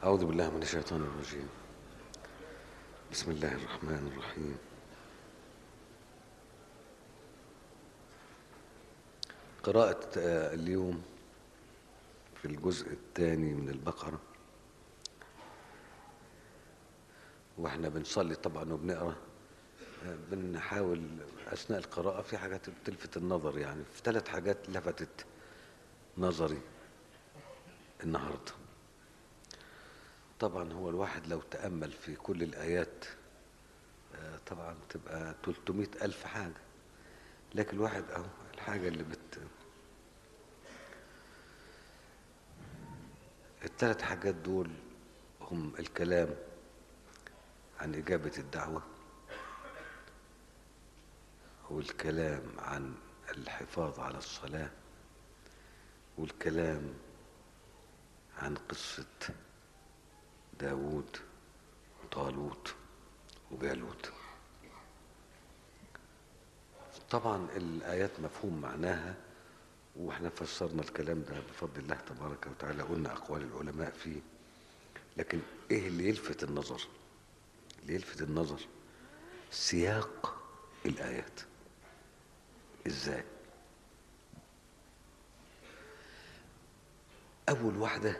أعوذ بالله من الشيطان الرجيم بسم الله الرحمن الرحيم قراءة آه، اليوم في الجزء الثاني من البقرة واحنا بنصلي طبعا وبنقرا آه، بنحاول اثناء القراءة في حاجات بتلفت النظر يعني في ثلاث حاجات لفتت نظري النهارده طبعا هو الواحد لو تأمل في كل الآيات آه، طبعا تبقى 300 ألف حاجة لكن الواحد أهو الحاجة اللي بت الثلاث حاجات دول هم الكلام عن إجابة الدعوة والكلام عن الحفاظ على الصلاة والكلام عن قصة داوود وطالوت وجالوت طبعا الآيات مفهوم معناها واحنا فسرنا الكلام ده بفضل الله تبارك وتعالى قلنا أقوال العلماء فيه لكن ايه اللي يلفت النظر اللي يلفت النظر سياق الآيات ازاي أول واحدة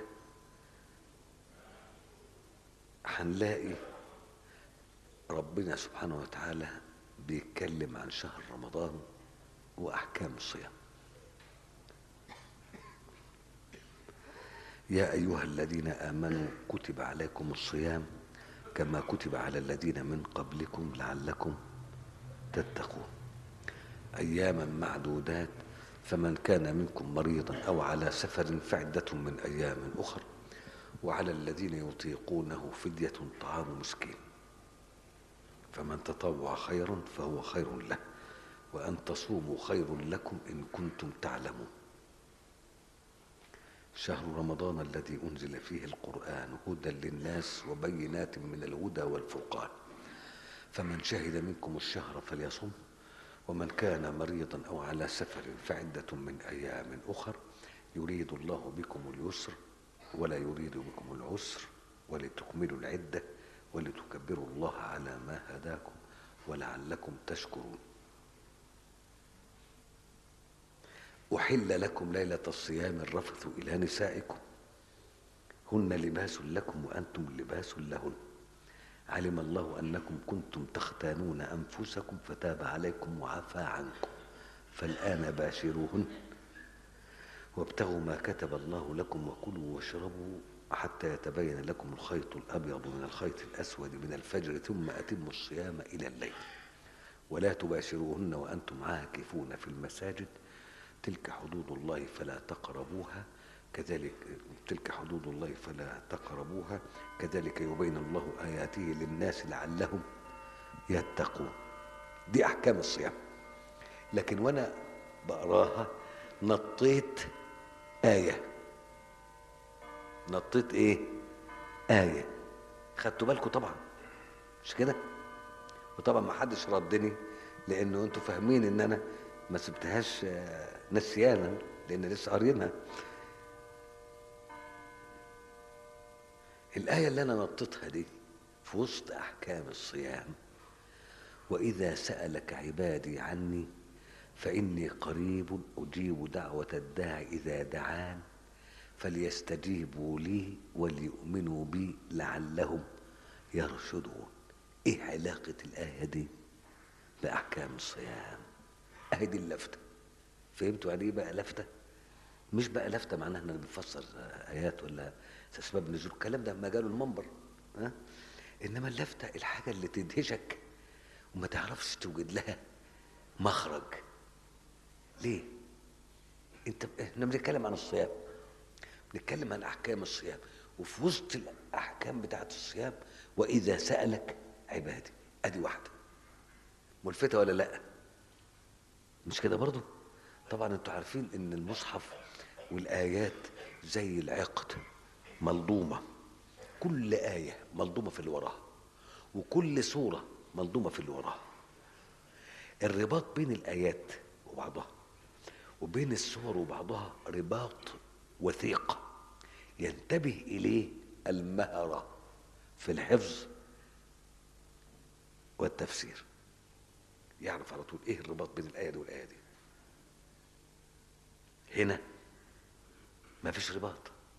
هنلاقي ربنا سبحانه وتعالى بيتكلم عن شهر رمضان وأحكام الصيام يا أيها الذين آمنوا كتب عليكم الصيام كما كتب على الذين من قبلكم لعلكم تتقون أياما معدودات فمن كان منكم مريضا أو على سفر فعدة من أيام أخر وعلى الذين يطيقونه فدية طعام مسكين فمن تطوع خيرا فهو خير له وأن تصوموا خير لكم إن كنتم تعلمون شهر رمضان الذي أنزل فيه القرآن هدى للناس وبينات من الهدى والفرقان فمن شهد منكم الشهر فليصم ومن كان مريضا أو على سفر فعدة من أيام أخر يريد الله بكم اليسر ولا يريد بكم العسر ولتكملوا العدة ولتكبروا الله على ما هداكم ولعلكم تشكرون أحل لكم ليلة الصيام الرفث إلى نسائكم هن لباس لكم وأنتم لباس لهن علم الله أنكم كنتم تختانون أنفسكم فتاب عليكم وعفى عنكم فالآن باشروهن وابتغوا ما كتب الله لكم وكلوا واشربوا حتى يتبين لكم الخيط الأبيض من الخيط الأسود من الفجر ثم أتموا الصيام إلى الليل ولا تباشروهن وأنتم عاكفون في المساجد تلك حدود الله فلا تقربوها كذلك تلك حدود الله فلا تقربوها كذلك يبين الله آياته للناس لعلهم يتقون دي أحكام الصيام لكن وأنا بقراها نطيت آية نطيت إيه؟ آية خدتوا بالكم طبعا مش كده؟ وطبعا ما حدش ردني لأنه أنتوا فاهمين إن أنا ما سبتهاش آه، نسيانا لأن لسه قارينها الآية اللي أنا نطيتها دي في وسط أحكام الصيام وإذا سألك عبادي عني فإني قريب أجيب دعوة الداع إذا دعان فليستجيبوا لي وليؤمنوا بي لعلهم يرشدون إيه علاقة الآية دي بأحكام الصيام أهي دي اللفتة فهمتوا يعني إيه بقى لفتة مش بقى لفتة معناها إن أنا بنفسر آيات ولا أسباب نزول الكلام ده مجاله المنبر ها إنما اللفتة الحاجة اللي تدهشك وما تعرفش توجد لها مخرج ليه؟ انت احنا بنتكلم عن الصيام بنتكلم عن احكام الصيام وفي وسط الاحكام بتاعت الصيام واذا سالك عبادي ادي واحده ملفته ولا لا مش كده برضو طبعا انتوا عارفين ان المصحف والايات زي العقد ملضومه كل ايه ملضومه في اللي وراها وكل سوره ملضومه في اللي وراها الرباط بين الايات وبعضها وبين السور وبعضها رباط وثيق ينتبه اليه المهرة في الحفظ والتفسير يعرف على طول ايه الرباط بين الآية دي والآية دي هنا ما فيش رباط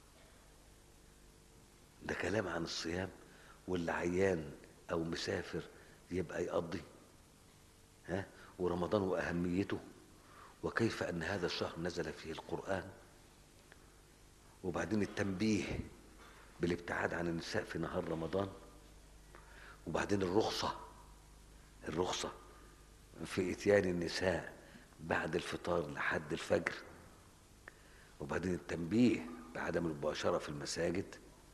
ده كلام عن الصيام واللي عيان او مسافر يبقى يقضي ها ورمضان واهميته وكيف ان هذا الشهر نزل فيه القران وبعدين التنبيه بالابتعاد عن النساء في نهار رمضان وبعدين الرخصه الرخصه في اتيان النساء بعد الفطار لحد الفجر وبعدين التنبيه بعدم المباشره في المساجد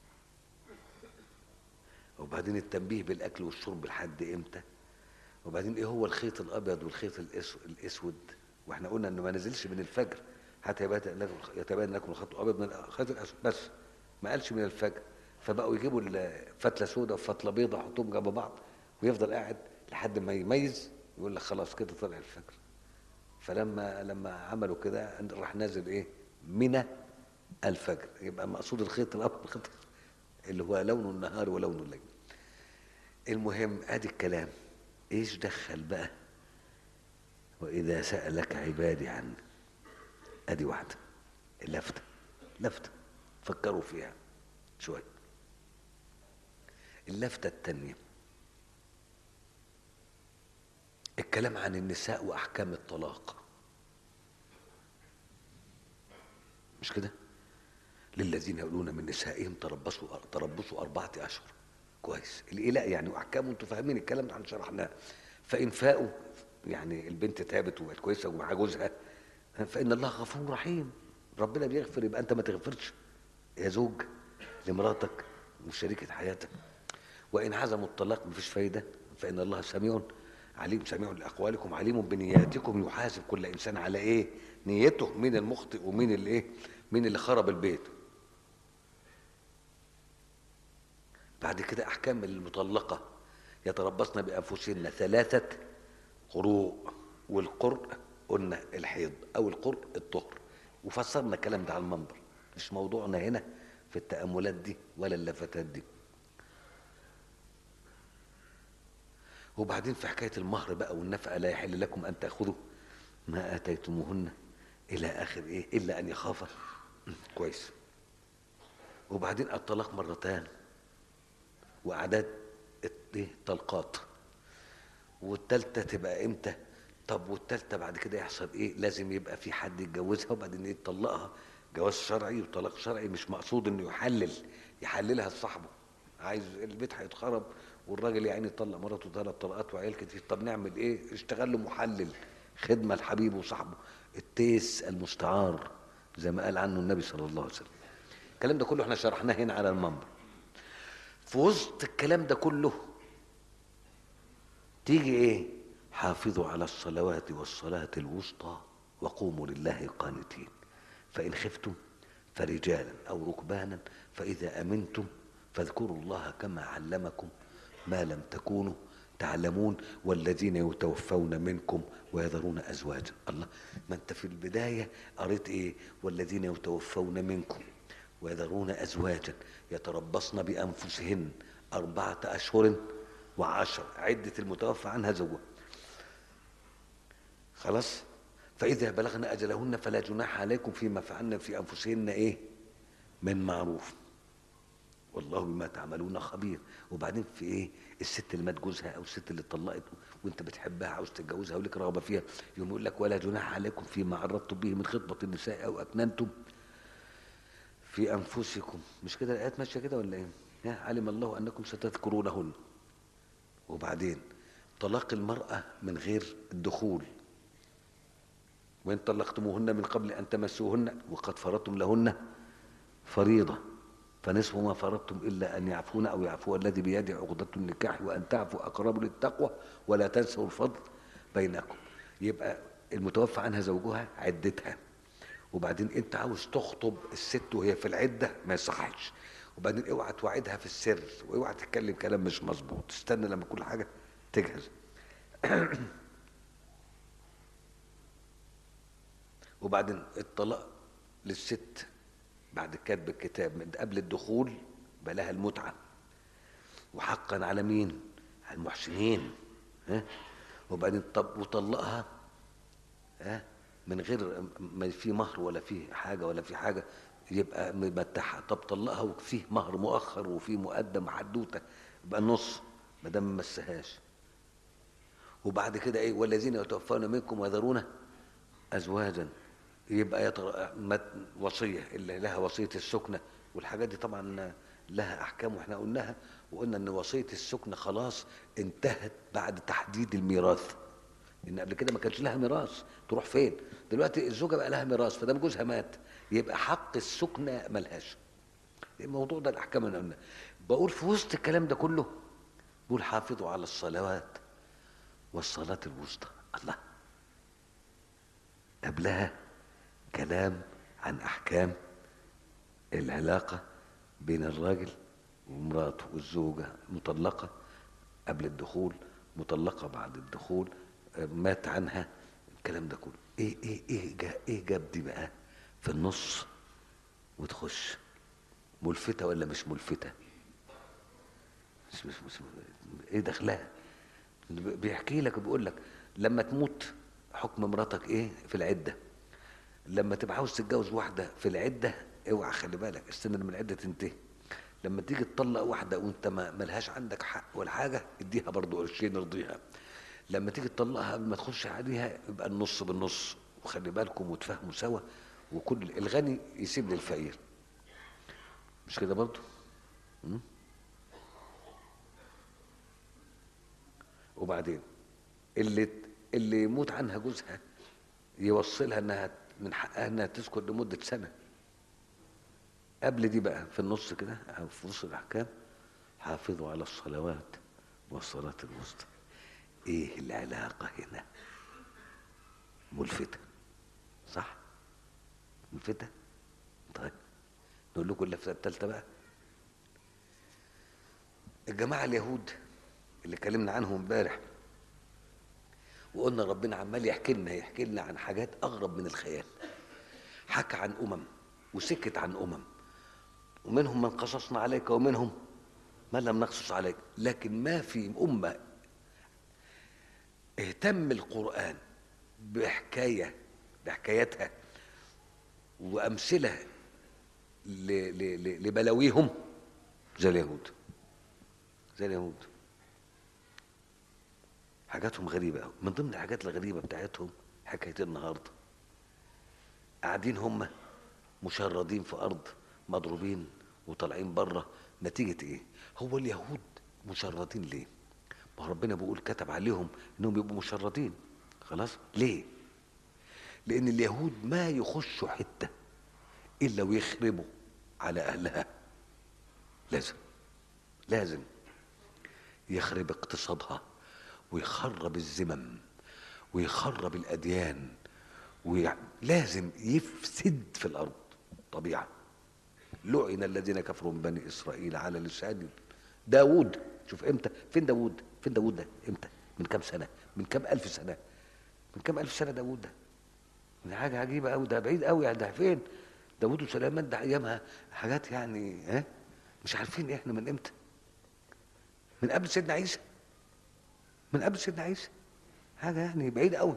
وبعدين التنبيه بالاكل والشرب لحد امتى وبعدين ايه هو الخيط الابيض والخيط الأس- الاسود واحنا قلنا انه ما نزلش من الفجر حتى يبين لكم يتبين لكم الخيط الابيض من الخيط الاسود بس ما قالش من الفجر فبقوا يجيبوا الفتله سوداء وفتله بيضاء يحطوهم جنب بعض ويفضل قاعد لحد ما يميز يقول لك خلاص كده طلع الفجر فلما لما عملوا كده راح نازل ايه من الفجر يبقى مقصود الخيط الابيض الخيط اللي هو لون النهار ولون الليل المهم ادي الكلام ايش دخل بقى واذا سالك عبادي عني ادي واحده اللفته لفته فكروا فيها شويه اللفته الثانيه الكلام عن النساء واحكام الطلاق مش كده للذين يقولون من نسائهم تربصوا تربصوا أربعة أشهر كويس الإيلاء يعني وأحكامه أنتوا فاهمين الكلام ده احنا شرحناه فإن فاقوا يعني البنت تابت وبقت كويسة ومعاها جوزها فإن الله غفور رحيم ربنا بيغفر يبقى أنت ما تغفرش يا زوج لمراتك وشريكة حياتك وإن عزموا الطلاق مفيش فايدة فإن الله سميع عليم سميع لأقوالكم عليم بنياتكم يحاسب كل إنسان على إيه نيته مين المخطئ ومين اللي إيه مين اللي خرب البيت بعد كده احكام المطلقه يتربصن بانفسهن ثلاثه قروء والقرء قلنا الحيض او القرء الطهر وفسرنا الكلام ده على المنبر مش موضوعنا هنا في التاملات دي ولا اللفتات دي وبعدين في حكايه المهر بقى والنفقه لا يحل لكم ان تاخذوا ما اتيتموهن الى اخر ايه الا ان يخافا كويس وبعدين الطلاق مرتان واعداد ايه طلقات والتالتة تبقى امتى طب والتالتة بعد كده يحصل ايه لازم يبقى في حد يتجوزها وبعدين يطلقها جواز شرعي وطلاق شرعي مش مقصود انه يحلل يحللها لصاحبه عايز البيت هيتخرب والراجل يعني يطلق مراته ثلاث طلقات وعيال كتير طب نعمل ايه اشتغل له محلل خدمه لحبيبه وصاحبه التيس المستعار زي ما قال عنه النبي صلى الله عليه وسلم الكلام ده كله احنا شرحناه هنا على المنبر في وسط الكلام ده كله تيجي ايه حافظوا على الصلوات والصلاة الوسطى وقوموا لله قانتين فإن خفتم فرجالا أو ركبانا فإذا أمنتم فاذكروا الله كما علمكم ما لم تكونوا تعلمون والذين يتوفون منكم ويذرون أزواجا الله ما أنت في البداية قريت إيه والذين يتوفون منكم ويذرون أزواجا يتربصن بأنفسهن أربعة أشهر وعشر عدة المتوفى عنها زوجها خلاص فإذا بلغن أجلهن فلا جناح عليكم فيما فعلن في أنفسهن إيه من معروف والله بما تعملون خبير وبعدين في ايه الست اللي مات جوزها او الست اللي اتطلقت وانت بتحبها عاوز تتجوزها ولك رغبه فيها يقوم يقول لك ولا جناح عليكم فيما عرضتم به من خطبه النساء او اكننتم في انفسكم مش كده الايات ماشيه كده ولا ايه؟ ها علم الله انكم ستذكرونهن وبعدين طلاق المراه من غير الدخول وان طلقتموهن من قبل ان تمسوهن وقد فرضتم لهن فريضه فنصف ما فرضتم الا ان يعفون او يعفو الذي بيده عقده النكاح وان تعفوا اقرب للتقوى ولا تنسوا الفضل بينكم يبقى المتوفى عنها زوجها عدتها وبعدين انت عاوز تخطب الست وهي في العده ما يصحش وبعدين اوعى توعدها في السر واوعى تتكلم كلام مش مظبوط استنى لما كل حاجه تجهز وبعدين الطلاق للست بعد كتب الكتاب من قبل الدخول يبقى لها المتعة وحقا على مين على المحسنين ها وبعدين طب وطلقها ها من غير ما في مهر ولا في حاجة ولا في حاجة يبقى ممتعها طب طلقها وفيه مهر مؤخر وفيه مقدم حدوته يبقى النص ما دام ما مسهاش وبعد كده ايه والذين يتوفون منكم ويذرون ازواجا يبقى يتر... مت- وصيه اللي لها وصيه السكنه والحاجات دي طبعا لها احكام واحنا قلناها وقلنا ان وصيه السكنه خلاص انتهت بعد تحديد الميراث ان قبل كده ما كانش لها ميراث تروح فين دلوقتي الزوجه بقى لها ميراث فدام جوزها مات يبقى حق السكنه ملهاش الموضوع ده الاحكام اللي قلنا بقول في وسط الكلام ده كله بقول حافظوا على الصلوات والصلاه الوسطى الله قبلها كلام عن احكام العلاقه بين الراجل ومراته والزوجه مطلقه قبل الدخول مطلقه بعد الدخول آه، مات عنها الكلام ده كله ايه ايه ايه جا ايه جاب دي بقى في النص وتخش ملفتة ولا مش ملفتة مش مش مش ايه دخلها بيحكي لك بيقول لك لما تموت حكم مراتك ايه في العدة لما تبقى عاوز تتجوز واحدة في العدة اوعى خلي بالك استنى لما العدة تنتهي لما تيجي تطلق واحدة وانت ما ملهاش عندك حق ولا حاجة اديها برضو قرشين ارضيها لما تيجي تطلقها قبل ما تخش عليها يبقى النص بالنص وخلي بالكم وتفهموا سوا وكل الغني يسيب للفقير مش كده برضو م? وبعدين اللي اللي يموت عنها جوزها يوصلها انها من حقها انها تسكن لمده سنه قبل دي بقى في النص كده او في وسط الاحكام حافظوا على الصلوات والصلاه الوسطى ايه العلاقه هنا ملفته صح ملفته طيب نقول لكم اللفته الثالثه بقى الجماعه اليهود اللي اتكلمنا عنهم امبارح وقلنا ربنا عمال يحكي لنا يحكي لنا عن حاجات اغرب من الخيال حكى عن امم وسكت عن امم ومنهم من قصصنا عليك ومنهم من لم نقصص عليك لكن ما في امه اهتم القران بحكايه بحكاياتها وامثله ل- ل- ل- لبلاويهم زي اليهود زي اليهود حاجاتهم غريبة أوي من ضمن الحاجات الغريبة بتاعتهم حكاية النهاردة قاعدين هم مشردين في أرض مضروبين وطالعين بره نتيجة إيه؟ هو اليهود مشردين ليه؟ ما هو ربنا بيقول كتب عليهم إنهم يبقوا مشردين خلاص؟ ليه؟ لأن اليهود ما يخشوا حتة إلا ويخربوا على أهلها لازم لازم يخرب اقتصادها ويخرب الزمم ويخرب الأديان ولازم يفسد في الأرض طبيعة لعن الذين كفروا من بني إسرائيل على لسان داود شوف امتى فين داود فين داود ده امتى من كام سنة من كام ألف سنة من كام ألف سنة داود ده من حاجة عجيبة أوي ده بعيد أوي يعني ده فين داود وسليمان ده أيامها حاجات يعني ها مش عارفين احنا من امتى من قبل سيدنا عيسى من قبل سيدنا عيسى حاجة يعني بعيدة قوي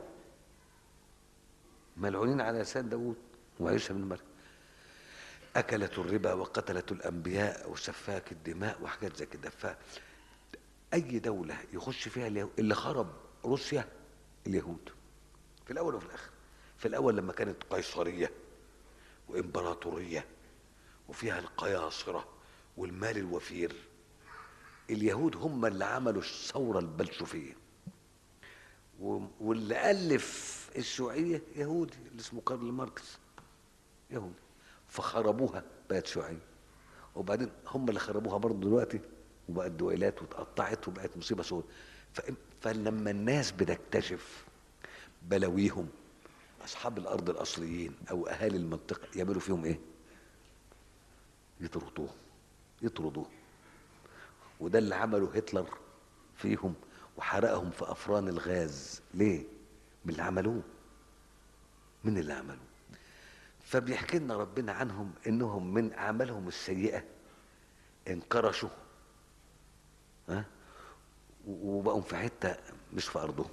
ملعونين على لسان داوود وعيسى بن مريم أكلت الربا وقتلت الأنبياء وسفاك الدماء وحاجات زي كده فأي دولة يخش فيها اليهود اللي خرب روسيا اليهود في الأول وفي الآخر في الأول لما كانت قيصرية وإمبراطورية وفيها القياصرة والمال الوفير اليهود هم اللي عملوا الثورة البلشفية و- واللي ألف الشيوعية يهودي اللي اسمه كارل ماركس يهودي فخربوها بقت شيوعية وبعدين هم اللي خربوها برضه دلوقتي وبقت دويلات واتقطعت وبقت مصيبة سوداء ف- فلما الناس بتكتشف بلاويهم أصحاب الأرض الأصليين أو أهالي المنطقة يعملوا فيهم إيه؟ يطردوهم يطردوهم وده اللي عمله هتلر فيهم وحرقهم في افران الغاز ليه من اللي عملوه من اللي عملوه فبيحكي لنا ربنا عنهم انهم من اعمالهم السيئه انكرشوا ها وبقوا في حته مش في ارضهم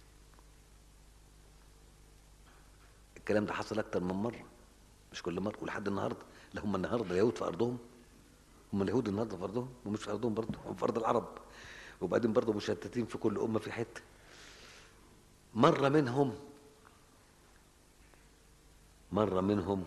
الكلام ده حصل اكتر من مره مش كل مره ولحد النهارده لا هم النهارده اليهود في ارضهم هم اليهود النهارده في ارضهم ومش في ارضهم برضه هم في ارض العرب وبعدين برضه مشتتين في كل امه في حته مره منهم مره منهم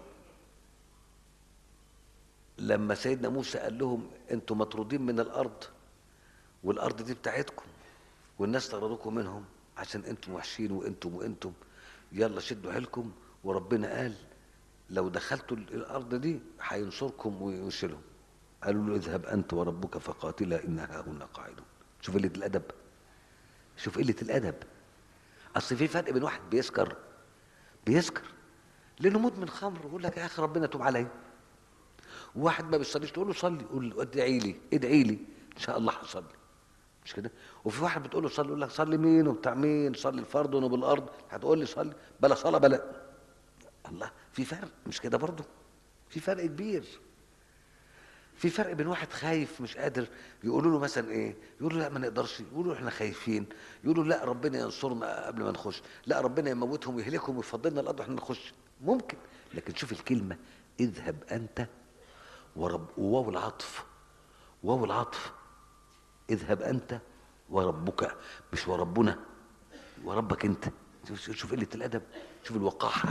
لما سيدنا موسى قال لهم انتم مطرودين من الارض والارض دي بتاعتكم والناس طردوكم منهم عشان انتم وحشين وانتم وانتم يلا شدوا حيلكم وربنا قال لو دخلتوا الارض دي هينصركم ويشيلهم قالوا له اذهب انت وربك فقاتلا انها هنا قاعدون شوف قله الادب شوف قله الادب اصل في فرق بين واحد بيسكر بيسكر لانه مدمن خمر يقول لك يا اخي ربنا توب عليا وواحد ما بيصليش تقول له صلي قول له ادعي لي ادعي لي ان شاء الله هصلي مش كده وفي واحد بتقول له صلي يقول لك صلي مين وبتاع مين صلي الفرض وانا بالارض هتقول لي صلي بلا صلاه بلا الله في فرق مش كده برضه في فرق كبير في فرق بين واحد خايف مش قادر يقولوا له مثلا ايه يقولوا لا ما نقدرش يقولوا احنا خايفين يقولوا لا ربنا ينصرنا قبل ما نخش لا ربنا يموتهم ويهلكهم ويفضلنا الارض واحنا نخش ممكن لكن شوف الكلمه اذهب انت ورب وواو العطف واو العطف اذهب انت وربك مش وربنا وربك انت شوف شوف قله الادب شوف الوقاحه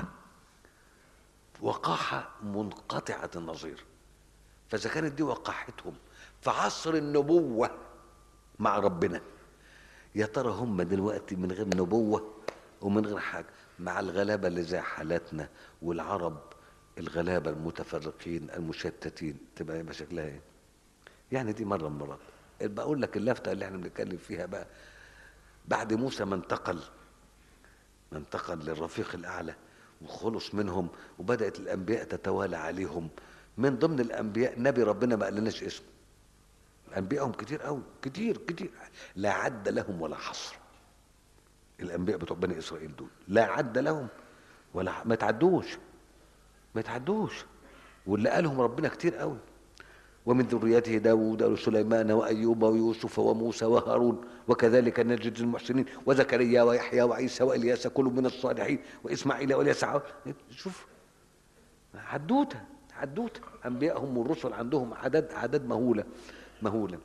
وقاحه منقطعه النظير فاذا كانت دي وقاحتهم في عصر النبوه مع ربنا يا ترى هم دلوقتي من غير نبوه ومن غير حاجه مع الغلابه اللي زي حالاتنا والعرب الغلابه المتفرقين المشتتين تبقى يبقى شكلها ايه؟ يعني دي مره من المرات بقول لك اللفته اللي احنا بنتكلم فيها بقى بعد موسى ما انتقل ما انتقل للرفيق الاعلى وخلص منهم وبدات الانبياء تتوالى عليهم من ضمن الانبياء نبي ربنا ما قالناش اسمه انبيائهم كتير قوي كتير كتير لا عد لهم ولا حصر الانبياء بتوع بني اسرائيل دول لا عد لهم ولا ما تعدوش ما يتعدوش واللي قالهم ربنا كتير قوي ومن ذريته داود وسليمان وأيوب ويوسف وموسى وهارون وكذلك نجد المحسنين وزكريا ويحيى وعيسى وإلياس كل من الصالحين وإسماعيل واليسع شوف حدوته حدوته أنبيائهم والرسل عندهم عدد عدد مهولة مهولة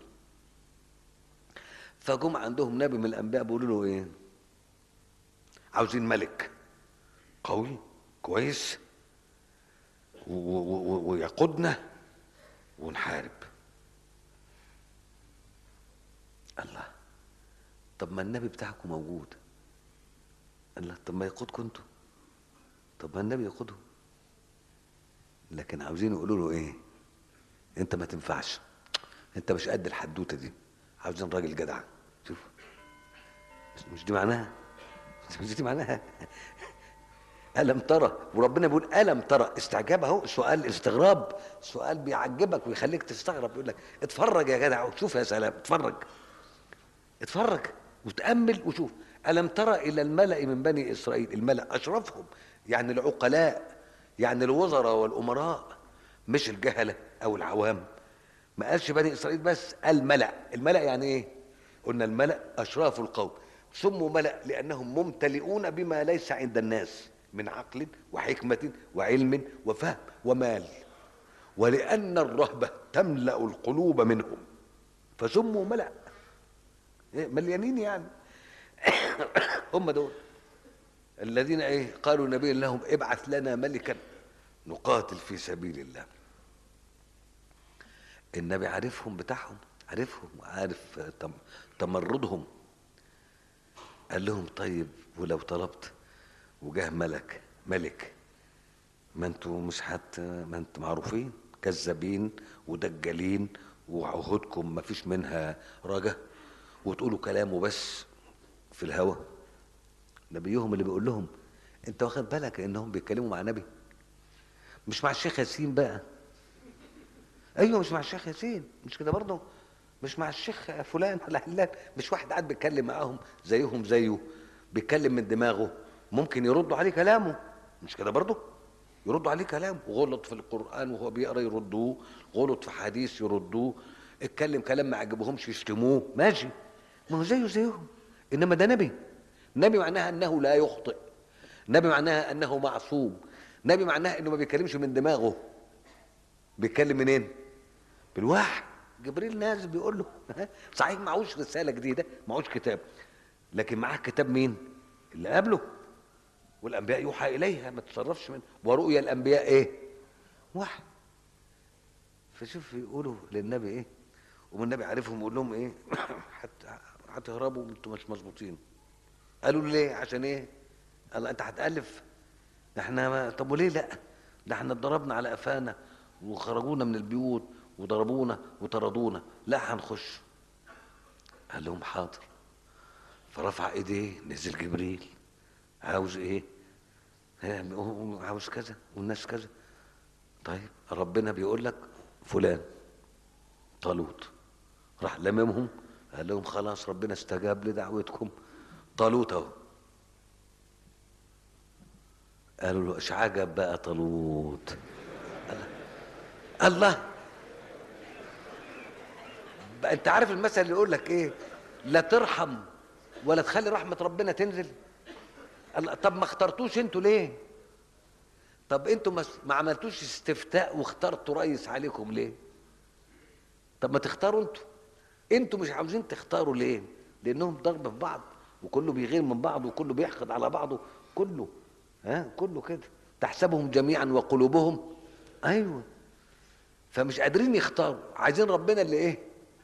فجم عندهم نبي من الأنبياء بيقولوا له إيه عاوزين ملك قوي كويس ويقودنا ونحارب الله طب ما النبي بتاعكم موجود الله طب ما يقودكم انتوا طب ما النبي يقودهم لكن عاوزين يقولوا له ايه انت ما تنفعش انت مش قد الحدوته دي عاوزين راجل جدع شوف مش دي معناها مش دي معناها ألم ترى وربنا بيقول ألم ترى استعجاب أهو سؤال استغراب سؤال بيعجبك ويخليك تستغرب يقول لك اتفرج يا جدع وشوف يا سلام اتفرج اتفرج وتأمل وشوف ألم ترى إلى الملأ من بني إسرائيل الملأ أشرفهم يعني العقلاء يعني الوزراء والأمراء مش الجهلة أو العوام ما قالش بني إسرائيل بس الملأ الملأ يعني إيه قلنا الملأ أشراف القوم سموا ملأ لأنهم ممتلئون بما ليس عند الناس من عقل وحكمة وعلم وفهم ومال ولأن الرهبة تملأ القلوب منهم فسموا ملأ مليانين يعني هم دول الذين ايه قالوا نبي لهم ابعث لنا ملكا نقاتل في سبيل الله النبي عارفهم بتاعهم عارفهم وعارف تمردهم قال لهم طيب ولو طلبت وجاه ملك ملك ما انتوا مش حت ما انتوا معروفين كذابين ودجالين وعهودكم ما فيش منها رجا وتقولوا كلامه بس في الهوى نبيهم اللي بيقول لهم انت واخد بالك انهم بيتكلموا مع نبي مش مع الشيخ ياسين بقى ايوه مش مع الشيخ ياسين مش كده برضه مش مع الشيخ فلان ولا علان مش واحد قاعد بيتكلم معاهم زيهم زيه بيتكلم من دماغه ممكن يردوا عليه كلامه مش كده برضه يردوا عليه كلام غلط في القرآن وهو بيقرا يردوه غلط في حديث يردوه اتكلم كلام ما عجبهمش يشتموه ماشي ما هو زيه زيهم انما ده نبي نبي معناها انه لا يخطئ نبي معناها انه معصوم نبي معناها انه ما بيتكلمش من دماغه بيتكلم منين بالوحي جبريل نازل بيقول له صحيح معهوش رساله جديده معهوش كتاب لكن معاه كتاب مين اللي قبله والانبياء يوحى اليها ما تتصرفش من ورؤيا الانبياء ايه وحي فشوف يقولوا للنبي ايه والنبي عارفهم يقول لهم ايه حتى هتهربوا انتوا مش مظبوطين قالوا له ليه عشان ايه قال انت هتالف احنا ما طب وليه لا ده احنا اتضربنا على قفانا وخرجونا من البيوت وضربونا وطردونا لا هنخش قال لهم حاضر فرفع ايديه نزل جبريل عاوز ايه عاوز كذا والناس كذا طيب ربنا بيقول لك فلان طالوت راح لممهم قال لهم خلاص ربنا استجاب لدعوتكم طالوت اهو قالوا له ايش عجب بقى طالوت الله بقى انت عارف المثل اللي يقول لك ايه لا ترحم ولا تخلي رحمه ربنا تنزل الله طب ما اخترتوش انتوا ليه طب انتوا ما عملتوش استفتاء واخترتوا رئيس عليكم ليه طب ما تختاروا انتوا انتوا مش عاوزين تختاروا ليه لانهم ضرب في بعض وكله بيغير من بعض وكله بيحقد على بعضه كله ها كله كده تحسبهم جميعا وقلوبهم ايوه فمش قادرين يختاروا عايزين ربنا اللي ايه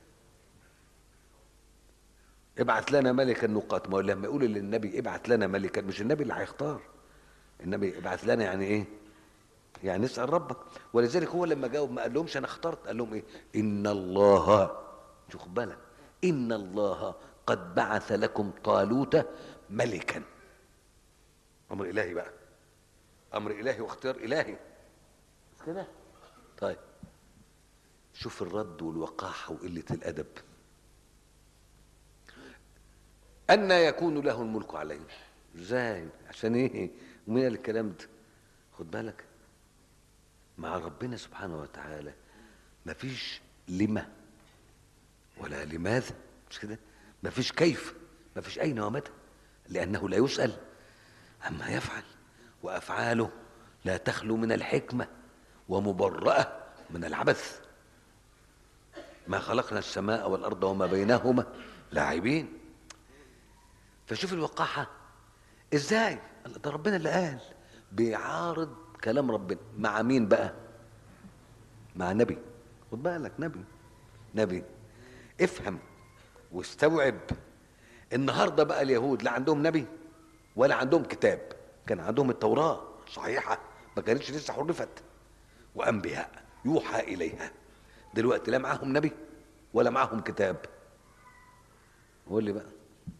ابعت لنا ملكا نقات ما هو لما يقول للنبي ابعت لنا ملكا مش النبي اللي هيختار النبي ابعت لنا يعني ايه يعني اسال ربك ولذلك هو لما جاوب ما قال لهمش انا اخترت قال لهم ايه ان الله شوف بالك ان الله قد بعث لكم طالوت ملكا امر الهي بقى امر الهي واختيار الهي مش كده طيب شوف الرد والوقاحه وقله الادب أن يكون له الملك عليه ازاي عشان ايه ومين الكلام ده خد بالك مع ربنا سبحانه وتعالى مفيش لما ولا لماذا مش كده مفيش كيف مفيش اين ومتى لانه لا يسال عما يفعل وافعاله لا تخلو من الحكمه ومبرأه من العبث ما خلقنا السماء والارض وما بينهما لاعبين فشوف الوقاحة ازاي ده ربنا اللي قال بيعارض كلام ربنا مع مين بقى مع نبي خد بالك نبي نبي افهم واستوعب النهارده بقى اليهود لا عندهم نبي ولا عندهم كتاب كان عندهم التوراة صحيحة ما كانتش لسه حرفت وأنبياء يوحى إليها دلوقتي لا معاهم نبي ولا معاهم كتاب قول لي بقى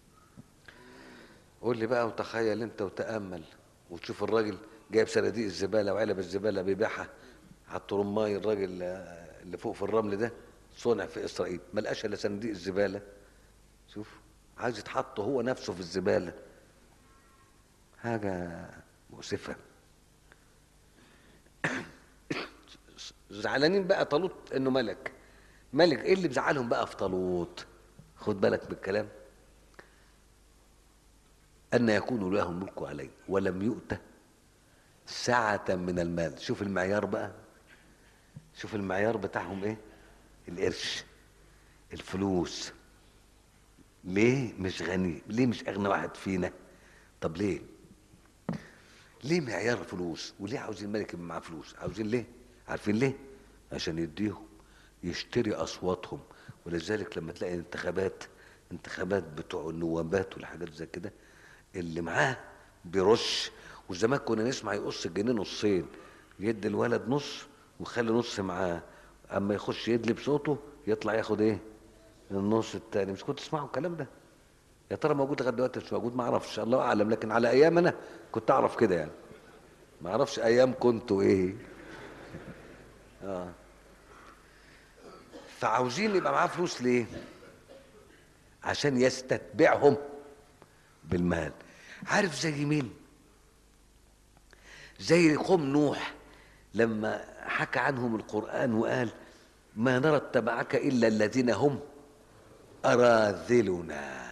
قول لي بقى وتخيل انت وتامل وتشوف الراجل جايب صناديق الزباله وعلب الزباله بيبيعها على الطرماي الراجل اللي فوق في الرمل ده صنع في اسرائيل ما لقاش الا صناديق الزباله شوف عايز يتحط هو نفسه في الزباله حاجه مؤسفه زعلانين بقى طالوت انه ملك ملك ايه اللي بزعلهم بقى في طالوت خد بالك بالكلام أن يكون له الملك عليه ولم يؤت سعة من المال شوف المعيار بقى شوف المعيار بتاعهم ايه القرش الفلوس ليه مش غني ليه مش اغنى واحد فينا طب ليه ليه معيار فلوس وليه عاوزين الملك يبقى معاه فلوس عاوزين ليه عارفين ليه عشان يديهم يشتري اصواتهم ولذلك لما تلاقي انتخابات انتخابات بتوع النوابات والحاجات زي كده اللي معاه بيرش وزمان كنا نسمع يقص الجنيه نصين يدي الولد نص ويخلي نص معاه اما يخش يدلي بصوته يطلع ياخد ايه النص التاني مش كنت تسمعوا الكلام ده يا ترى موجود لغايه دلوقتي مش موجود ما اعرفش الله اعلم لكن على ايام انا كنت اعرف كده يعني ما اعرفش ايام كنتوا ايه اه فعاوزين يبقى معاه فلوس ليه عشان يستتبعهم بالمال عارف زي مين زي قوم نوح لما حكى عنهم القرآن وقال ما نرى اتبعك الا الذين هم اراذلنا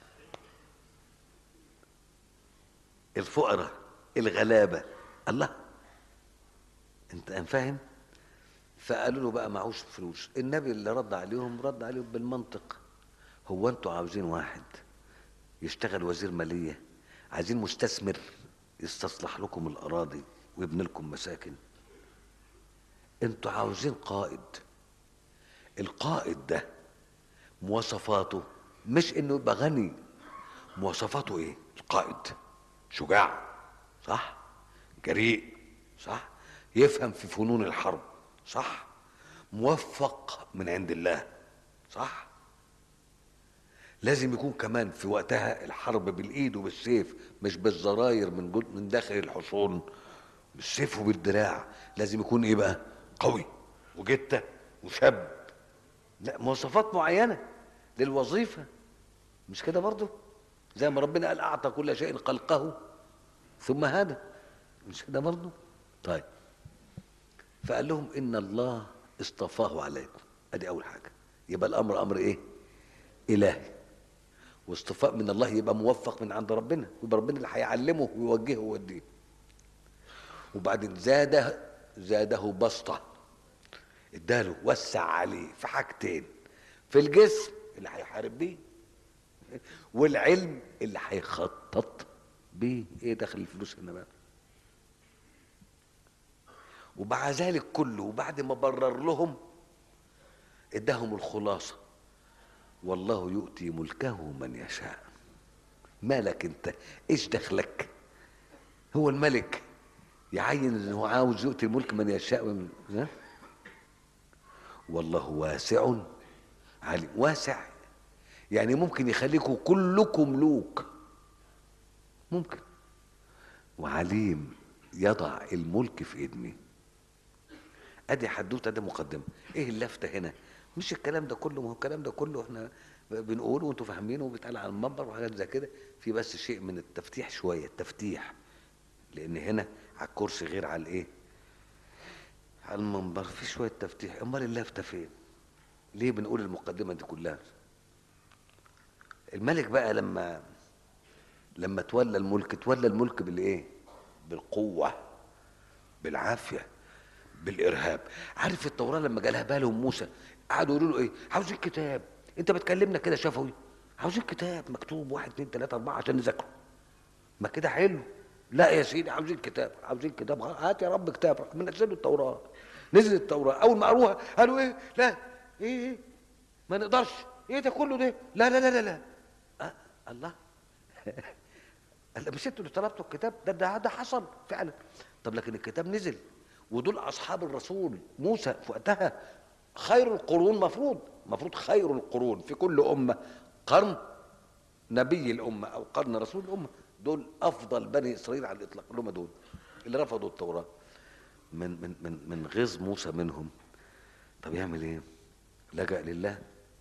الفقراء الغلابه الله انت فاهم فقالوا له بقى معوش فلوس النبي اللي رد عليهم رد عليهم بالمنطق هو انتوا عاوزين واحد يشتغل وزير ماليه عايزين مستثمر يستصلح لكم الاراضي ويبني لكم مساكن انتوا عاوزين قائد القائد ده مواصفاته مش انه يبقى غني مواصفاته ايه القائد شجاع صح جريء صح يفهم في فنون الحرب صح موفق من عند الله صح لازم يكون كمان في وقتها الحرب بالايد وبالسيف مش بالزراير من جد من داخل الحصون بالسيف وبالدراع لازم يكون ايه بقى قوي وجته وشاب لا مواصفات معينه للوظيفه مش كده برضه زي ما ربنا قال اعطى كل شيء خلقه ثم هذا مش كده برضه طيب فقال لهم ان الله اصطفاه عليكم ادي اول حاجه يبقى الامر امر ايه الهي واصطفاء من الله يبقى موفق من عند ربنا يبقى ربنا اللي هيعلمه ويوجهه ويوديه وبعدين زاده زاده بسطه اداله وسع عليه في حاجتين في الجسم اللي هيحارب بيه والعلم اللي هيخطط بيه ايه دخل الفلوس هنا بقى ومع ذلك كله وبعد ما برر لهم اداهم الخلاصه والله يؤتي ملكه من يشاء مالك انت ايش دخلك هو الملك يعين انه عاوز يؤتي الملك من يشاء ومن ها؟ والله واسع عليم واسع يعني ممكن يخليكم كلكم ملوك ممكن وعليم يضع الملك في ايد مين ادي حدوته ادي مقدمه ايه اللفته هنا مش الكلام ده كله ما هو الكلام ده كله احنا بنقوله وانتوا فاهمينه وبيتقال على المنبر وحاجات زي كده في بس شيء من التفتيح شويه التفتيح لان هنا على الكرسي غير على الايه على المنبر في شويه تفتيح امال اللفته فين ليه بنقول المقدمه دي كلها الملك بقى لما لما تولى الملك تولى الملك بالايه بالقوه بالعافيه بالارهاب عارف التوراه لما جالها بالهم موسى قعدوا يقولوا له ايه عاوزين كتاب انت بتكلمنا كده شفوي عاوزين كتاب مكتوب واحد اتنين تلاته اربعه عشان نذاكره ما كده حلو لا يا سيدي عاوزين كتاب عاوزين كتاب هات يا رب كتاب من نزلوا التوراه نزلت التوراه اول ما قروها قالوا ايه لا ايه ايه ما نقدرش ايه ده كله ده لا لا لا لا, لا. أه الله مش انتوا اللي طلبتوا الكتاب ده ده ده حصل فعلا طب لكن الكتاب نزل ودول اصحاب الرسول موسى في وقتها خير القرون مفروض مفروض خير القرون في كل امه قرن نبي الامه او قرن رسول الامه دول افضل بني اسرائيل على الاطلاق اللي هم دول اللي رفضوا التوراه من من من من غيظ موسى منهم طب يعمل ايه؟ لجأ لله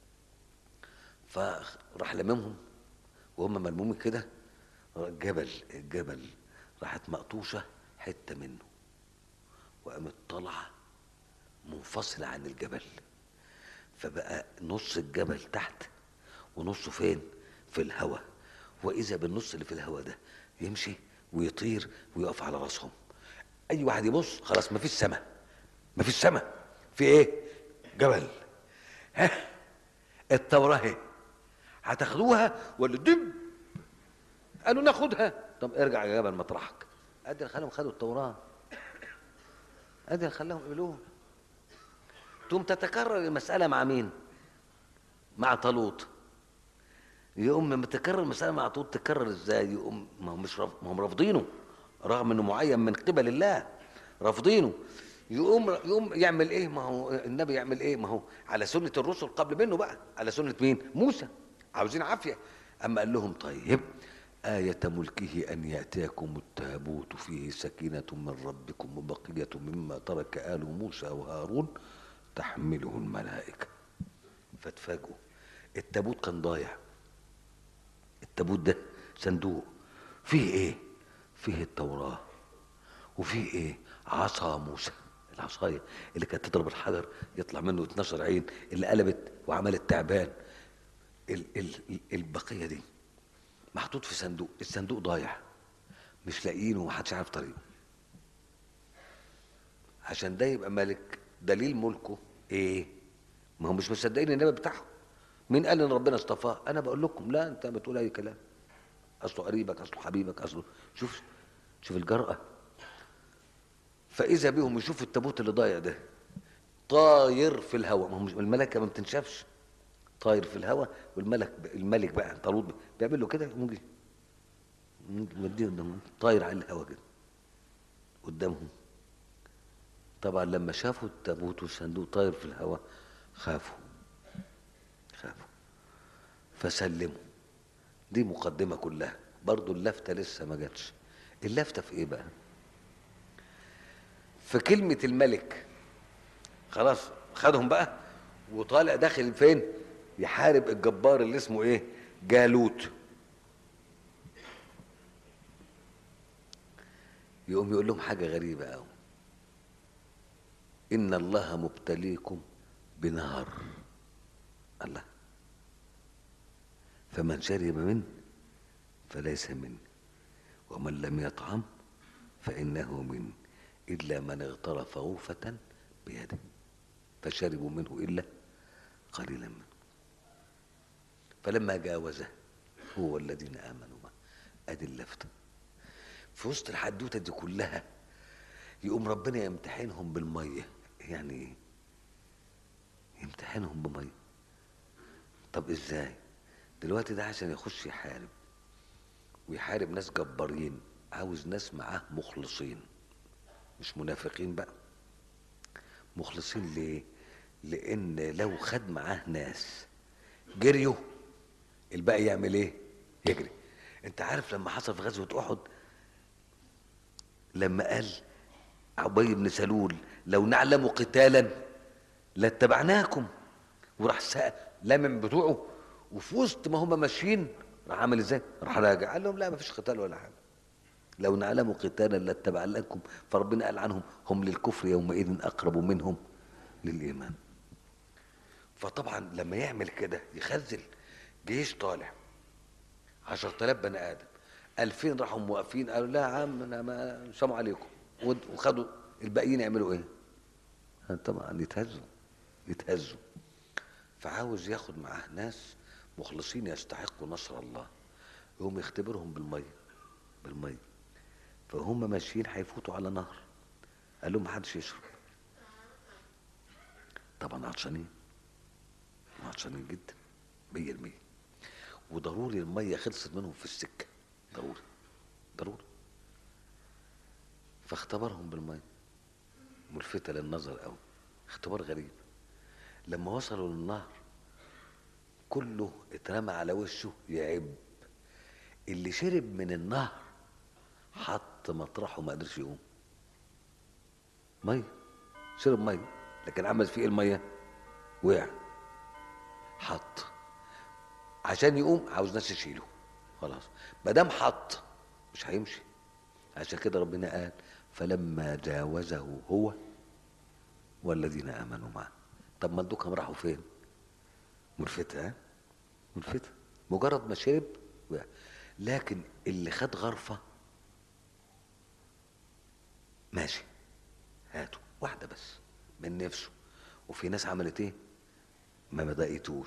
فراح لممهم وهم ملمومين كده الجبل الجبل راحت مقطوشه حته منه وقامت طالعه منفصله عن الجبل فبقى نص الجبل تحت ونصه فين في الهواء واذا بالنص اللي في الهواء ده يمشي ويطير ويقف على راسهم اي واحد يبص خلاص مفيش سماء مفيش سماء في ايه جبل ها التوراه اهي هتاخدوها ولا دب قالوا ناخدها طب ارجع يا جبل مطرحك ادي اللي خلاهم خدوا التوراه ادي اللي خلاهم يقبلوها تقوم تتكرر المسألة مع مين؟ مع طالوت يقوم لما تكرر المسألة مع طالوت تكرر ازاي؟ يقوم ما هم مش رف... ما هم رافضينه رغم انه معين من قبل الله رافضينه يقوم يقوم يعمل ايه؟ ما هو النبي يعمل ايه؟ ما هو على سنة الرسل قبل منه بقى على سنة مين؟ موسى عاوزين عافية اما قال لهم طيب آية ملكه أن يأتيكم التابوت فيه سكينة من ربكم وبقية مما ترك آل موسى وهارون تحمله الملائكة فتفاجئوا التابوت كان ضايع التابوت ده صندوق فيه ايه فيه التوراة وفيه ايه عصا موسى العصايه اللي كانت تضرب الحجر يطلع منه 12 عين اللي قلبت وعملت تعبان ال ال ال البقيه دي محطوط في صندوق الصندوق ضايع مش لاقيينه ومحدش عارف طريقه عشان ده يبقى ملك دليل ملكه ايه ما هم مش مصدقين النبي بتاعهم مين قال ان ربنا اصطفاه انا بقول لكم لا انت بتقول اي كلام اصله قريبك اصله حبيبك اصله شوف شوف الجرأة فاذا بهم يشوفوا التابوت اللي ضايع ده طاير في الهواء ما هو مش الملكه ما بتنشافش طاير في الهواء والملك الملك بقى طالوت بيعمل له كده ممكن مديه قدامهم طاير على الهواء كده قدامهم طبعا لما شافوا التابوت والصندوق طاير في الهواء خافوا خافوا فسلموا دي مقدمة كلها برضو اللفتة لسه ما جاتش اللفتة في ايه بقى في كلمة الملك خلاص خدهم بقى وطالع داخل فين يحارب الجبار اللي اسمه ايه جالوت يقوم يقول لهم حاجة غريبة قوي إن الله مبتليكم بنار الله فمن شرب منه فليس مني ومن لم يطعم فإنه مني إلا من اغترف غرفة بيده فشربوا منه إلا قليلا منه فلما جاوزه هو الذين آمنوا معه أدي اللفتة في وسط الحدوتة دي كلها يقوم ربنا يمتحنهم بالمية يعني ايه يمتحنهم بمية طب ازاي دلوقتي ده عشان يخش يحارب ويحارب ناس جبارين عاوز ناس معاه مخلصين مش منافقين بقى مخلصين ليه لان لو خد معاه ناس جريوا الباقي يعمل ايه يجري انت عارف لما حصل في غزوه احد لما قال عبي بن سلول لو نعلم قتالا لاتبعناكم وراح سأل لمن بتوعه وفي وسط ما هم ماشيين راح عمل ازاي؟ راح راجع قال لهم لا ما فيش قتال ولا حاجه لو نعلم قتالا لاتبعناكم فربنا قال عنهم هم للكفر يومئذ اقرب منهم للايمان فطبعا لما يعمل كده يخزل جيش طالع عشرة آلاف بني آدم ألفين راحوا موقفين قالوا لا يا عم أنا ما سلام عليكم وخدوا الباقيين يعملوا إيه؟ طبعا يتهزوا يتهزوا فعاوز ياخد معاه ناس مخلصين يستحقوا نصر الله يقوم يختبرهم بالمية بالمية فهم ماشيين هيفوتوا على نهر قال لهم محدش يشرب طبعا عطشانين عطشانين جدا مية المية وضروري المية خلصت منهم في السكة ضروري ضروري فاختبرهم بالمية ملفتة للنظر قوي اختبار غريب لما وصلوا للنهر كله اترمى على وشه يعب اللي شرب من النهر حط مطرحه ما قدرش يقوم ميه شرب ميه لكن عمل فيه ايه الميه وقع حط عشان يقوم عاوز ناس يشيله خلاص ما دام حط مش هيمشي عشان كده ربنا قال فلما جاوزه هو والذين امنوا معه طب ما الدكم راحوا فين ملفتة ها ملفتة مجرد ما شرب وقع. لكن اللي خد غرفة ماشي هاتوا واحدة بس من نفسه وفي ناس عملت ايه ما بدأتوش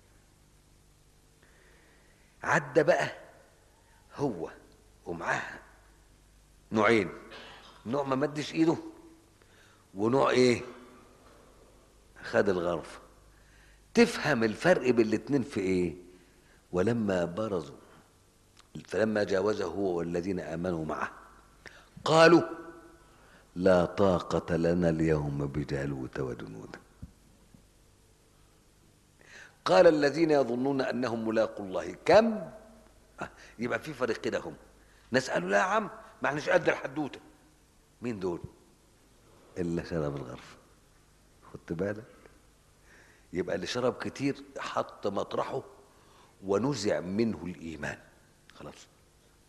عدى بقى هو ومعاه نوعين نوع ما مدش ايده ونوع ايه خد الغرفة تفهم الفرق بين الاتنين في ايه ولما برزوا فلما جاوزه هو والذين امنوا معه قالوا لا طاقة لنا اليوم بجالوت وجنوده قال الذين يظنون انهم ملاقوا الله كم آه، يبقى في فريق كده هم ناس قالوا لا يا عم ما احناش قد الحدوته مين دول اللي شرب الغرفه خدت بالك يبقى اللي شرب كتير حط مطرحه ونزع منه الايمان خلاص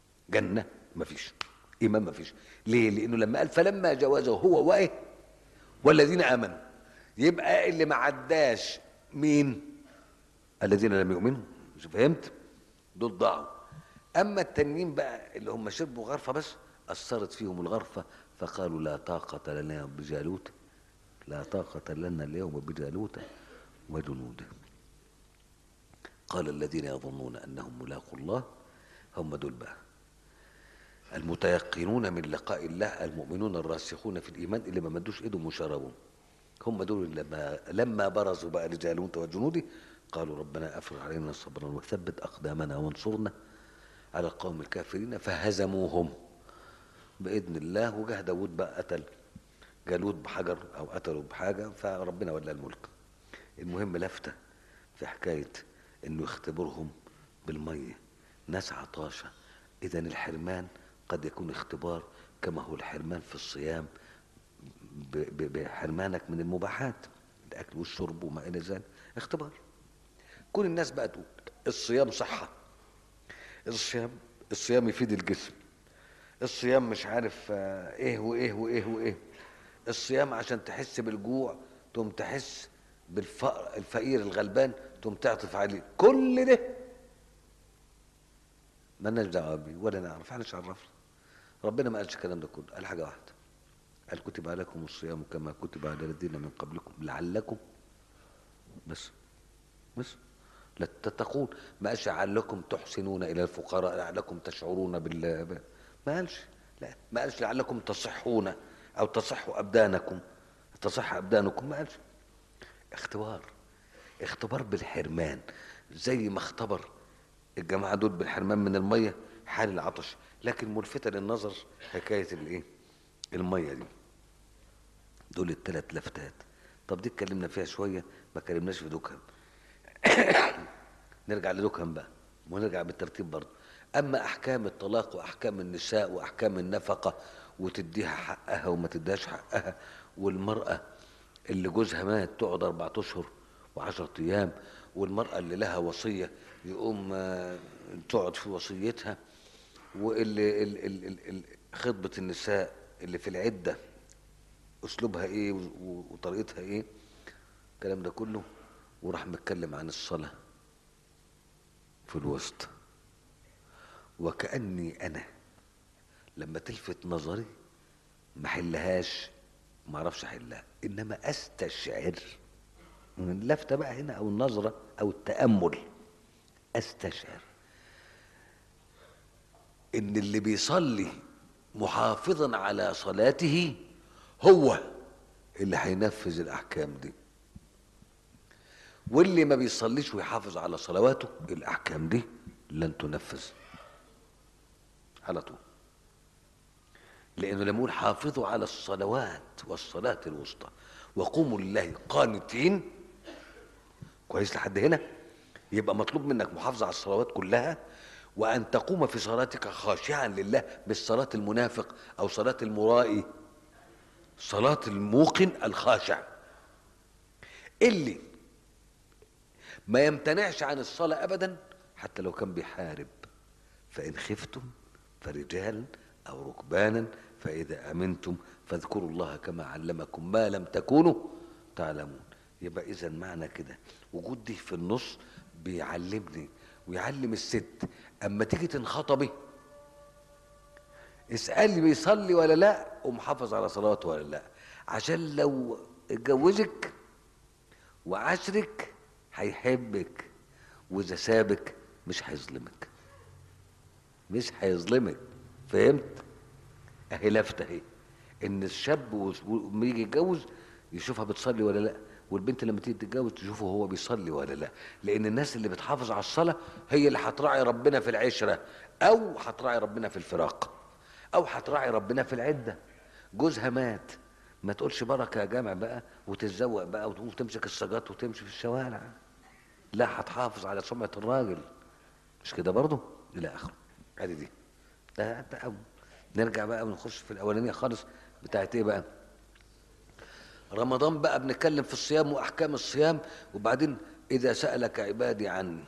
جنه مفيش ايمان مفيش ليه لانه لما قال فلما جاوزه هو وايه والذين امنوا يبقى اللي ما عداش مين الذين لم يؤمنوا مش فهمت دول ضاعوا اما التانيين بقى اللي هم شربوا غرفه بس اثرت فيهم الغرفه فقالوا لا طاقه لنا اليوم بجالوت لا طاقه لنا اليوم بجالوت وجنوده قال الذين يظنون انهم ملاقوا الله هم دول بقى المتيقنون من لقاء الله المؤمنون الراسخون في الايمان اللي ما مدوش ايدهم وشربوا هم دول اللي لما لما برزوا بقى لجالوت وجنوده قالوا ربنا افرغ علينا صبرا وثبت اقدامنا وانصرنا على القوم الكافرين فهزموهم باذن الله وجه داود بقى قتل جالوت بحجر او قتلوا بحاجه فربنا ولى الملك المهم لفته في حكايه انه يختبرهم بالميه ناس عطاشه اذا الحرمان قد يكون اختبار كما هو الحرمان في الصيام ب- ب- بحرمانك من المباحات الاكل والشرب وما الى ذلك اختبار كل الناس بقى تقول الصيام صحه الصيام الصيام يفيد الجسم الصيام مش عارف آه، ايه وايه وايه وايه الصيام عشان تحس بالجوع تقوم تحس بالفقر الفقير الغلبان تقوم تعطف عليه كل ده مالناش دعوه بيه ولا نعرف احنا مش عرفنا ربنا ما قالش الكلام ده كله قال حاجه واحده قال كتب عليكم الصيام كما كتب على الذين من قبلكم لعلكم بس بس لا تتقون ما قالش لعلكم تحسنون الى الفقراء لعلكم تشعرون بال ب- ما قالش لا ما قالش لعلكم تصحون او تصحوا ابدانكم تصح ابدانكم ما قالش اختبار اختبار بالحرمان زي ما اختبر الجماعه دول بالحرمان من الميه حال العطش لكن ملفته للنظر حكايه الايه الميه دي دول الثلاث لفتات طب دي اتكلمنا فيها شويه ما اتكلمناش في دكهم نرجع لدكهم بقى ونرجع بالترتيب برضه اما احكام الطلاق واحكام النساء واحكام النفقه وتديها حقها وما تديهاش حقها والمراه اللي جوزها مات تقعد اربع اشهر وعشرة ايام والمراه اللي لها وصيه يقوم آه، تقعد في وصيتها واللي ال- ال- ال- ال- خطبه النساء اللي في العده اسلوبها ايه و- و- وطريقتها ايه الكلام ده كله وراح متكلم عن الصلاه في الوسط وكأني أنا لما تلفت نظري ما حلهاش ما اعرفش احلها انما استشعر من اللفته بقى هنا او النظره او التامل استشعر ان اللي بيصلي محافظا على صلاته هو اللي هينفذ الاحكام دي واللي ما بيصليش ويحافظ على صلواته الاحكام دي لن تنفذ على طول لانه لما يقول حافظوا على الصلوات والصلاه الوسطى وقوموا لله قانتين كويس لحد هنا يبقى مطلوب منك محافظه على الصلوات كلها وان تقوم في صلاتك خاشعا لله مش صلاه المنافق او صلاه المرائي صلاه الموقن الخاشع اللي ما يمتنعش عن الصلاه ابدا حتى لو كان بيحارب فان خفتم فرجالا او ركبانا فاذا امنتم فاذكروا الله كما علمكم ما لم تكونوا تعلمون يبقى اذا معنى كده وجود دي في النص بيعلمني ويعلم الست اما تيجي تنخطبي اسالي بيصلي ولا لا ومحافظ على صلاته ولا لا عشان لو اتجوزك وعاشرك هيحبك واذا سابك مش هيظلمك مش هيظلمك فهمت اهي لفته اهي ان الشاب لما يجي يتجوز يشوفها بتصلي ولا لا والبنت لما تيجي تتجوز تشوفه هو بيصلي ولا لا لان الناس اللي بتحافظ على الصلاه هي اللي هتراعي ربنا في العشره او هتراعي ربنا في الفراق او هتراعي ربنا في العده جوزها مات ما تقولش بركه يا جامع بقى وتتزوق بقى وتمسك السجات وتمشي في الشوارع لا هتحافظ على سمعه الراجل مش كده برضه الى اخره ادي دي ده ده أول. نرجع بقى ونخش في الاولانيه خالص بتاعت ايه بقى رمضان بقى بنتكلم في الصيام واحكام الصيام وبعدين اذا سالك عبادي عني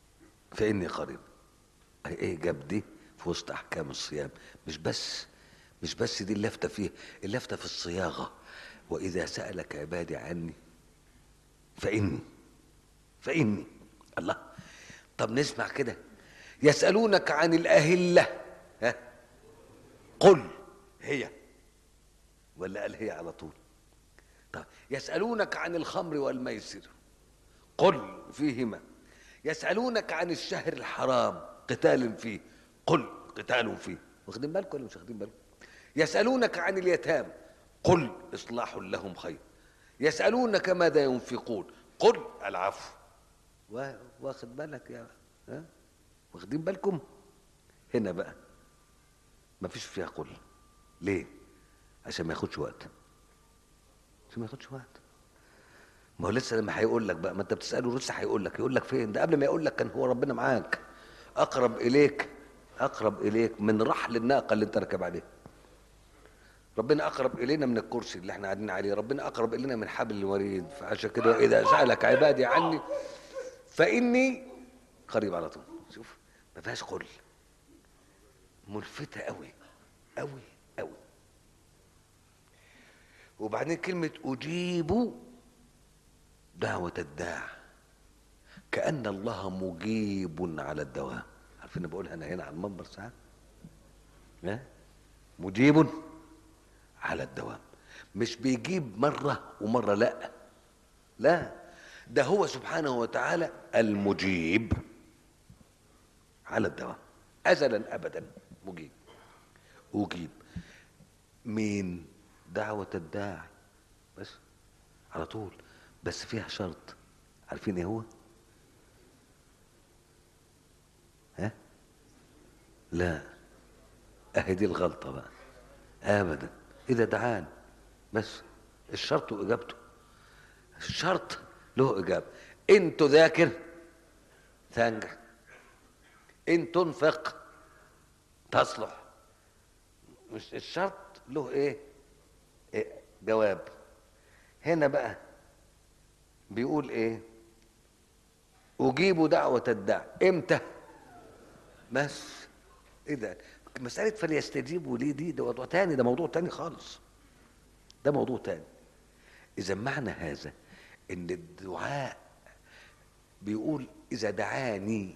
فاني قريب ايه جاب دي في وسط احكام الصيام مش بس مش بس دي اللفتة فيه اللفتة في الصياغة وإذا سألك عبادي عني فإني فإني الله طب نسمع كده يسألونك عن الأهلة ها قل هي ولا قال هي على طول طب يسألونك عن الخمر والميسر قل فيهما يسألونك عن الشهر الحرام قتال فيه قل قتال فيه واخدين بالكم ولا مش واخدين بالكم يسألونك عن اليتامى قل إصلاح لهم خير يسألونك ماذا ينفقون قل العفو وا- واخد بالك يا ها واخدين بالكم هنا بقى ما فيش فيها قل ليه عشان ما ياخدش وقت عشان ما ياخدش وقت ما هو لسه لما هيقول لك بقى ما انت بتساله لسه هيقول لك يقول لك فين ده قبل ما يقول لك كان هو ربنا معاك اقرب اليك اقرب اليك من رحل الناقه اللي انت راكب عليها ربنا اقرب الينا من الكرسي اللي احنا قاعدين عليه ربنا اقرب الينا من حبل الوريد فعشان كده اذا سالك عبادي عني فاني قريب على طول شوف ما فيهاش قل ملفتة قوي قوي قوي وبعدين كلمة أجيب دعوة الداع كأن الله مجيب على الدوام عارفين بقولها أنا هنا على المنبر ساعات ها؟ مجيب على الدوام مش بيجيب مرة ومرة لا لا ده هو سبحانه وتعالى المجيب على الدوام أزلا أبدا مجيب أجيب مين دعوة الداعي بس على طول بس فيها شرط عارفين ايه هو ها لا اهي دي الغلطة بقى ابدا اذا دعان بس الشرط واجابته الشرط له اجابة ان تذاكر تنجح ان تنفق تصلح مش الشرط له ايه, إيه جواب هنا بقى بيقول ايه اجيب دعوة الداع امتى بس ايه ده مسألة فليستجيبوا لي دي ده موضوع تاني ده موضوع تاني خالص ده موضوع تاني اذا معنى هذا ان الدعاء بيقول اذا دعاني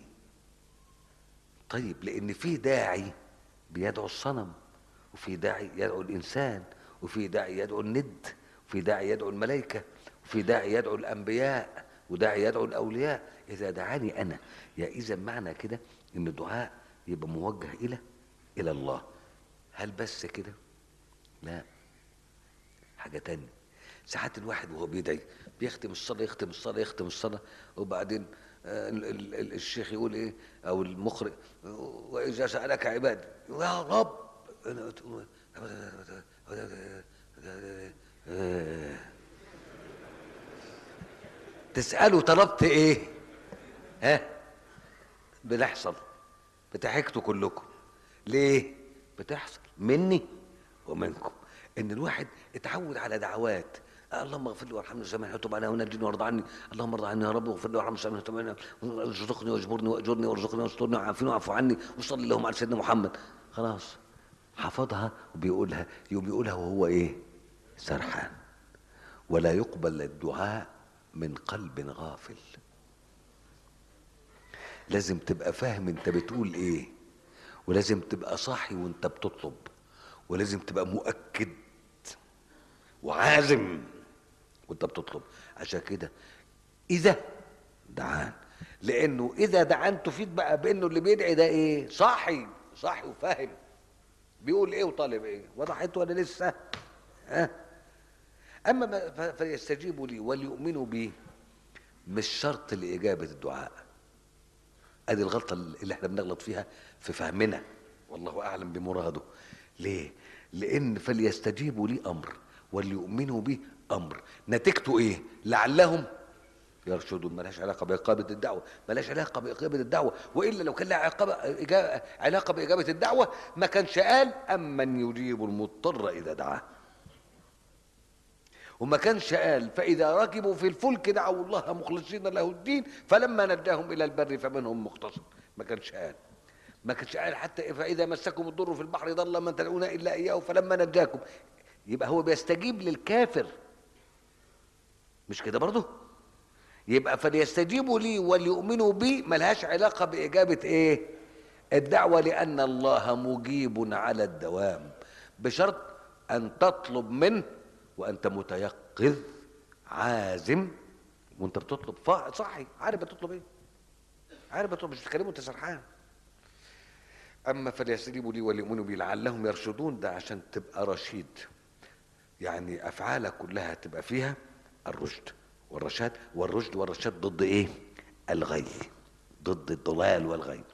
طيب لان في داعي بيدعو الصنم وفي داعي يدعو الانسان وفي داعي يدعو الند وفي داعي يدعو الملائكه وفي داعي يدعو الانبياء وداعي يدعو الاولياء اذا دعاني انا يا اذا معنى كده ان الدعاء يبقى موجه الى الى الله هل بس كده لا حاجه تانية ساعات الواحد وهو بيدعي بيختم الصلاه يختم الصلاه يختم الصلاه وبعدين آه، ال- ال- ال- الشيخ يقول ايه او المخرج واذا سالك عبادي يا رب تساله طلبت ايه ها بتحصل بتحكتوا كلكم ليه بتحصل مني ومنكم ان الواحد اتعود على دعوات اللهم اغفر لي وارحمني وسامحني وتب علي ونجني وارض عني اللهم ارض عني يا رب واغفر لي وارحمني وسامحني وتب علي ارزقني واجبرني واجرني وارزقني واسترني وعافني واعف عني وصلي اللهم على سيدنا محمد خلاص حفظها وبيقولها يوم يقولها وهو ايه سرحان ولا يقبل الدعاء من قلب غافل لازم تبقى فاهم انت بتقول ايه ولازم تبقى صاحي وانت بتطلب ولازم تبقى مؤكد وعازم وانت بتطلب عشان كده اذا دعان لانه اذا دعان تفيد بقى بانه اللي بيدعي ده ايه صاحي صاحي وفاهم بيقول ايه وطالب ايه وضحت ولا لسه ها اما ما- ف- فيستجيبوا لي وليؤمنوا بي مش شرط لاجابه الدعاء ادي الغلطه اللي احنا بنغلط فيها في فهمنا والله اعلم بمراده ليه لان فليستجيبوا لي امر وليؤمنوا بي امر نتيجته ايه لعلهم يرشدون ملهاش علاقه باقامه الدعوه ملهاش علاقه باقامه الدعوه والا لو كان لها عقابة إجا- علاقه باجابه الدعوه ما كانش قال امن يجيب المضطر اذا دعاه وما كانش قال فإذا ركبوا في الفلك دعوا الله مخلصين له الدين فلما نجاهم إلى البر فمنهم مقتصد ما كانش قال ما كانش قال حتى فاذا مسكم الضر في البحر ضل من تدعون الا اياه فلما نجاكم يبقى هو بيستجيب للكافر مش كده برضه يبقى فليستجيبوا لي وليؤمنوا بي ملهاش علاقه باجابه ايه الدعوه لان الله مجيب على الدوام بشرط ان تطلب منه وانت متيقظ عازم وانت بتطلب فا- صحي عارف بتطلب ايه عارف بتطلب مش بتتكلم وانت سرحان اما فليستجيبوا لي وليؤمنوا بي لعلهم يرشدون ده عشان تبقى رشيد يعني افعالك كلها تبقى فيها الرشد والرشاد والرشد والرشاد ضد ايه الغي ضد الضلال والغي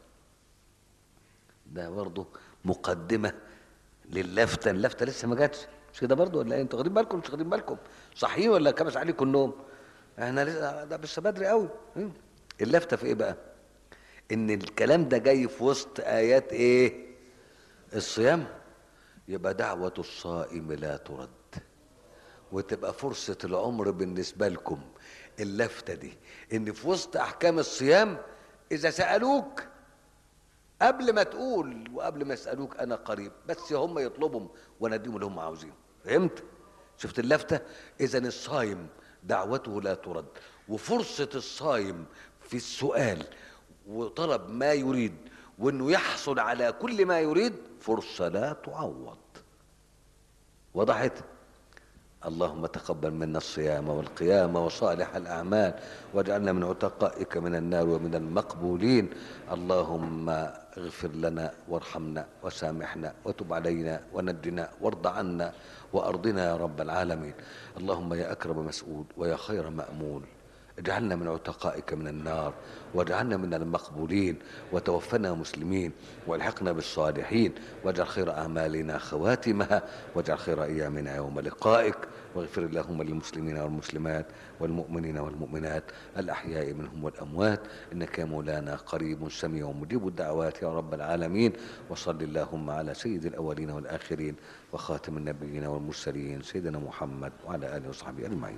ده برضه مقدمه للفته اللفته لسه ما جاتش مش كده برضه ولا ايه انتوا واخدين بالكم مش واخدين بالكم صحيح ولا كبس عليكم النوم احنا لسه ده لسه بدري قوي اللفته في ايه بقى ان الكلام ده جاي في وسط ايات ايه الصيام يبقى دعوه الصائم لا ترد وتبقى فرصة العمر بالنسبة لكم اللفتة دي إن في وسط أحكام الصيام إذا سألوك قبل ما تقول وقبل ما يسألوك أنا قريب بس هم يطلبهم وأنا أديهم اللي هم عاوزينه فهمت؟ شفت اللفتة؟ إذا الصايم دعوته لا ترد وفرصة الصايم في السؤال وطلب ما يريد وإنه يحصل على كل ما يريد فرصة لا تعوض وضحت؟ اللهم تقبل منا الصيام والقيام وصالح الأعمال واجعلنا من عتقائك من النار ومن المقبولين اللهم اغفر لنا وارحمنا وسامحنا وتب علينا ونجنا وارض عنا وأرضنا يا رب العالمين اللهم يا أكرم مسؤول ويا خير مأمول اجعلنا من عتقائك من النار واجعلنا من المقبولين وتوفنا مسلمين والحقنا بالصالحين واجعل خير اعمالنا خواتمها واجعل خير ايامنا يوم لقائك واغفر اللهم للمسلمين والمسلمات والمؤمنين والمؤمنات الاحياء منهم والاموات انك يا مولانا قريب سميع مجيب الدعوات يا رب العالمين وصل اللهم على سيد الاولين والاخرين وخاتم النبيين والمرسلين سيدنا محمد وعلى اله وصحبه اجمعين